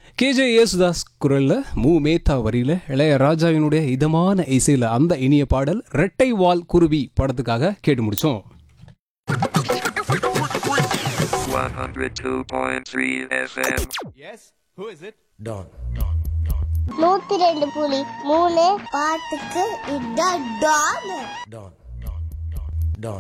K J Yesudas குரல்ல மு மேத்தா வரியில இளையராஜாவினுடைய இதமான இசையில அந்த இனிய பாடல் ரெட்டை வால் குருவி படத்துக்காக கேட்டு முடிச்சோம் 102.3 FM. Don. நூத்தி ரெண்டு புலி மூணு பாட்டுக்கு இதான் டான் Don. Don.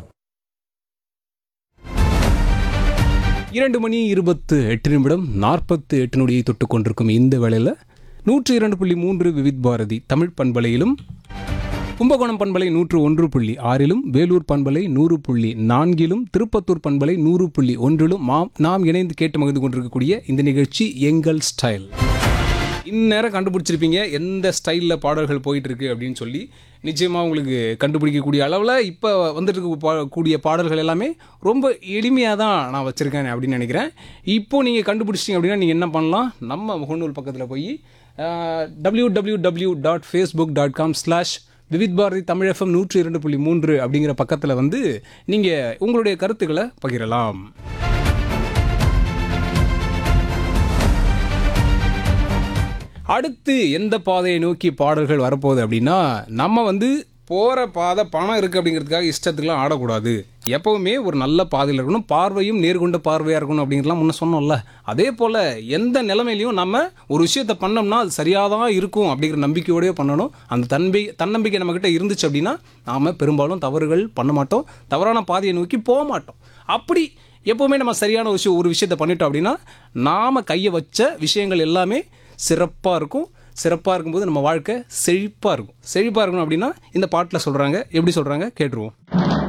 இரண்டு மணி இருபத்து எட்டு நிமிடம் நாற்பத்து எட்டு நொடியை தொட்டு கொண்டிருக்கும் இந்த வேளையில் நூற்று இரண்டு புள்ளி மூன்று விவித் பாரதி தமிழ் பண்பலையிலும் கும்பகோணம் பண்பலை நூற்று ஒன்று புள்ளி ஆறிலும் வேலூர் பண்பலை நூறு புள்ளி நான்கிலும் திருப்பத்தூர் பண்பலை நூறு புள்ளி ஒன்றிலும் மாம் நாம் இணைந்து கேட்டு மகிழ்ந்து கொண்டிருக்கக்கூடிய இந்த நிகழ்ச்சி எங்கள் ஸ்டைல் இந்நேரம் கண்டுபிடிச்சிருப்பீங்க எந்த ஸ்டைலில் பாடல்கள் போயிட்டு இருக்கு அப்படின்னு சொல்லி நிச்சயமாக உங்களுக்கு கண்டுபிடிக்கக்கூடிய அளவில் இப்போ வந்துட்டு இருக்க பா- கூடிய பாடல்கள் எல்லாமே ரொம்ப எளிமையாக தான் நான் வச்சுருக்கேன் அப்படின்னு நினைக்கிறேன் இப்போ நீங்கள் கண்டுபிடிச்சிட்டிங்க அப்படின்னா நீங்கள் என்ன பண்ணலாம் நம்ம முகநூல் பக்கத்தில் போய் W W W dot Facebook dot com slash Vividh Bharati Tamil FM நூற்றி இரண்டு புள்ளி மூன்று அப்படிங்கிற பக்கத்தில் வந்து நீங்கள் உங்களுடைய கருத்துக்களை பகிரலாம் அடுத்து எந்த பாதையை நோக்கி பாடல்கள் வரப்போகுது அப்படின்னா நம்ம வந்து போகிற பாதை பணம் இருக்குது அப்படிங்கிறதுக்காக இஷ்டத்துக்குலாம் ஆடக்கூடாது எப்போவுமே ஒரு நல்ல பாதையில் இருக்கணும் பார்வையும் நேர்கொண்ட பார்வையாக இருக்கணும் அப்படிங்கிறதுலாம் முன்ன சொன்னோம்ல அதே போல் எந்த நிலைமையிலையும் நம்ம ஒரு விஷயத்தை பண்ணோம்னா அது சரியாக தான் இருக்கும் அப்படிங்கிற நம்பிக்கையோடய பண்ணணும் அந்த தன்பை தன்னம்பிக்கை நம்மக்கிட்ட இருந்துச்சு அப்படின்னா நாம் பெரும்பாலும் தவறுகள் பண்ண மாட்டோம் தவறான பாதையை நோக்கி போக மாட்டோம் அப்படி எப்போவுமே நம்ம சரியான விஷயம் ஒரு விஷயத்தை பண்ணிட்டோம் அப்படின்னா நாம் கையை வச்ச விஷயங்கள் எல்லாமே சிறப்பாக இருக்கும் சிறப்பாக இருக்கும்போது நம்ம வாழ்க்கை செழிப்பாக இருக்கும் செழிப்பாக இருக்கணும் அப்படின்னா இந்த பாட்டில் சொல்கிறாங்க எப்படி சொல்கிறாங்க கேட்டுருவோம்